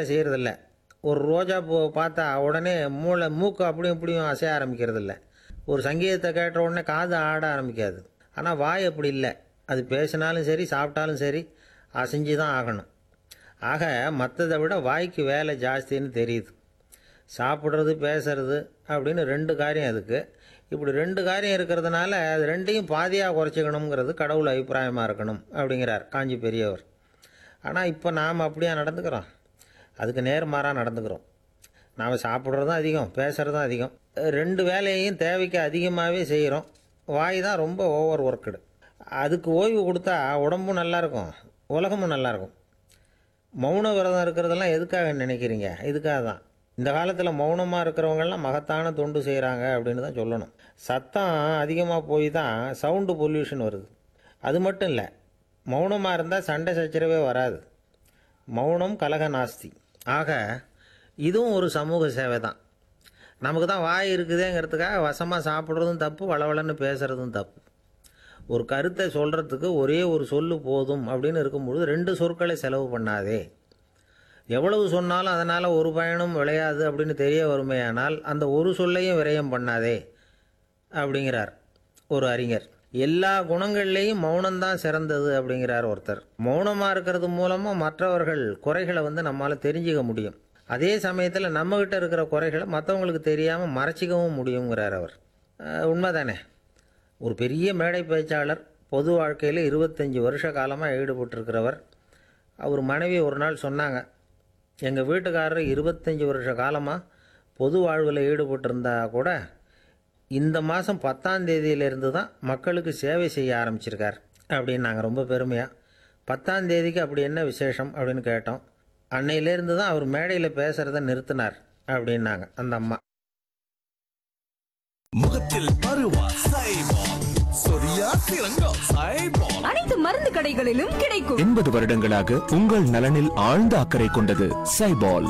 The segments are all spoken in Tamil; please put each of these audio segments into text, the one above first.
வேலை செய்கிறதில்ல ஒரு ரோஜா பூ பார்த்தா உடனே மூளை மூக்கு அப்படியும் இப்படியும் அசைய ஆரம்பிக்கிறதில்ல ஒரு சங்கீதத்தை கேட்ட உடனே காது ஆட ஆரம்பிக்காது ஆனால் வாய் அப்படி இல்லை அது பேசினாலும் சரி சாப்பிட்டாலும் சரி அசைஞ்சு தான் ஆகணும் ஆக மற்றதை விட வாய்க்கு வேலை ஜாஸ்தின்னு தெரியுது சாப்பிட்றது பேசுறது அப்படின்னு ரெண்டு காரியம் அதுக்கு இப்படி ரெண்டு காரியம் இருக்கிறதுனால அது ரெண்டையும் பாதியாக குறைச்சிக்கணுங்கிறது கடவுள் அபிப்பிராயமாக இருக்கணும் அப்படிங்கிறார் காஞ்சி பெரியவர் ஆனால் இப்போ நாம் அப்படியா நடந்துக்கிறோம் அதுக்கு நேர்மாறாக நடந்துக்கிறோம் நாம் சாப்பிட்றதும் அதிகம் பேசுகிறதும் அதிகம் ரெண்டு வேலையையும் தேவைக்கு அதிகமாகவே செய்கிறோம் வாய் தான் ரொம்ப ஓவர் ஒர்க்குடு அதுக்கு ஓய்வு கொடுத்தா உடம்பும் நல்லாயிருக்கும் உலகமும் நல்லாயிருக்கும் மௌன விரதம் இருக்கிறதெல்லாம் எதுக்காக நினைக்கிறீங்க இதுக்காக தான் இந்த காலத்தில் மௌனமாக இருக்கிறவங்கெல்லாம் மகத்தான தொண்டு செய்கிறாங்க அப்படின்னு தான் சொல்லணும் சத்தம் அதிகமாக போய் தான் சவுண்டு பொல்யூஷன் வருது அது மட்டும் இல்லை மௌனமாக இருந்தால் சண்டை சச்சரவே வராது மௌனம் கலக நாஸ்தி ஆக இதுவும் ஒரு சமூக சேவை தான் நமக்கு தான் வாய் இருக்குதேங்கிறதுக்காக வசமாக சாப்பிட்றதும் தப்பு வளவளன்னு பேசுகிறதும் தப்பு ஒரு கருத்தை சொல்கிறதுக்கு ஒரே ஒரு சொல்லு போதும் அப்படின்னு இருக்கும்பொழுது ரெண்டு சொற்களை செலவு பண்ணாதே எவ்வளவு சொன்னாலும் அதனால் ஒரு பயனும் விளையாது அப்படின்னு தெரிய வருமேயானால் அந்த ஒரு சொல்லையும் விரயம் பண்ணாதே அப்படிங்கிறார் ஒரு அறிஞர் எல்லா குணங்கள்லேயும் மௌனம்தான் சிறந்தது அப்படிங்கிறார் ஒருத்தர் மௌனமாக இருக்கிறது மூலமாக மற்றவர்கள் குறைகளை வந்து நம்மால் தெரிஞ்சுக்க முடியும் அதே சமயத்தில் நம்மக்கிட்ட இருக்கிற குறைகளை மற்றவங்களுக்கு தெரியாமல் மறைச்சிக்கவும் முடியுங்கிறார் அவர் அஹ், உண்மைதானே ஒரு பெரிய மேடை பேச்சாளர் பொது வாழ்க்கையில் இருபத்தஞ்சி வருஷ காலமாக ஈடுபட்டிருக்கிறவர் அவர் மனைவி ஒரு நாள் சொன்னாங்க எங்கள் வீட்டுக்காரர் இருபத்தஞ்சி வருஷ காலமாக பொது வாழ்வில் ஈடுபட்டிருந்தா கூட இந்த மாதம் பத்தாம் தேதியிலிருந்து தான் மக்களுக்கு சேவை செய்ய ஆரம்பிச்சிருக்கார் அப்படின்னு நாங்கள் ரொம்ப பெருமையாக பத்தாம் தேதிக்கு அப்படி என்ன விசேஷம் அப்படின்னு கேட்டோம் அன்னையிலேருந்து தான் அவர் மேடையில் பேசுகிறத நிறுத்தினார் அப்படின்னாங்க அந்த அம்மா முகத்தில் பருவா சைபால் சொரியா சிறங்கா சைபால் அனைத்து மருந்து கடைகளிலும் கிடைக்கும் எண்பது வருடங்களாக உங்கள் நலனில் ஆழ்ந்த அக்கறை கொண்டது சைபால்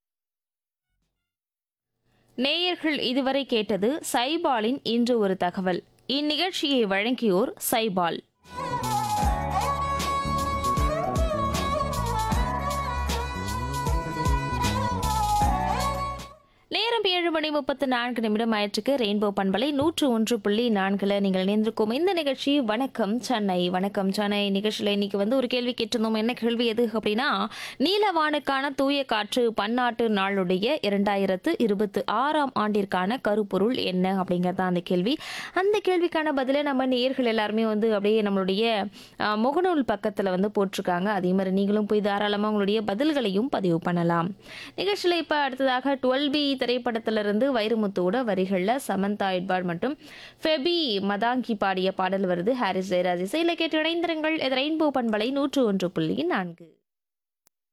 நேயர்கள் இதுவரை கேட்டது சைபாலின் இன்று ஒரு தகவல் இந்நிகழ்ச்சியை வழங்கியோர் சைபால் நேரம் ஏழு மணி முப்பத்து நான்கு நிமிடம் ஆயிற்றுக்கு ரெயின்போ பண்பலை நூற்று ஒன்று புள்ளி நான்குல நீங்கள் இணைந்திருக்கும் இந்த நிகழ்ச்சி வணக்கம் சென்னை வணக்கம் சென்னை நிகழ்ச்சியில் இன்னைக்கு வந்து ஒரு கேள்வி கேட்டிருந்தோம் என்ன கேள்வி எது அப்படின்னா நீலவானுக்கான தூய காற்று பன்னாட்டு நாளுடைய இரண்டாயிரத்து இருபத்தி ஆறாம் ஆண்டிற்கான கருப்பொருள் என்ன அப்படிங்கிறது தான் அந்த கேள்வி அந்த கேள்விக்கான பதிலை நம்ம நேயர்கள் எல்லாருமே வந்து அப்படியே நம்மளுடைய அஹ், முகநூல் பக்கத்தில் வந்து போட்டிருக்காங்க அதே மாதிரி நீங்களும் போய் தாராளமாக உங்களுடைய பதில்களையும் பதிவு பண்ணலாம் நிகழ்ச்சியில் இப்போ அடுத்ததாக டுவெல் பி திரைப்படத்திலிருந்து வைரமுத்துவோட வரிகளில் சமந்தா எட்வார்ட் மற்றும் ஃபெபி மதாங்கி பாடிய பாடல் வருது ஹாரிஸ் ஜெயராஜ் இசையில் கேட்டு இணைந்திருங்கள் இது ரெயின்போ பண்பலை நூற்று ஒன்று புள்ளி நான்கு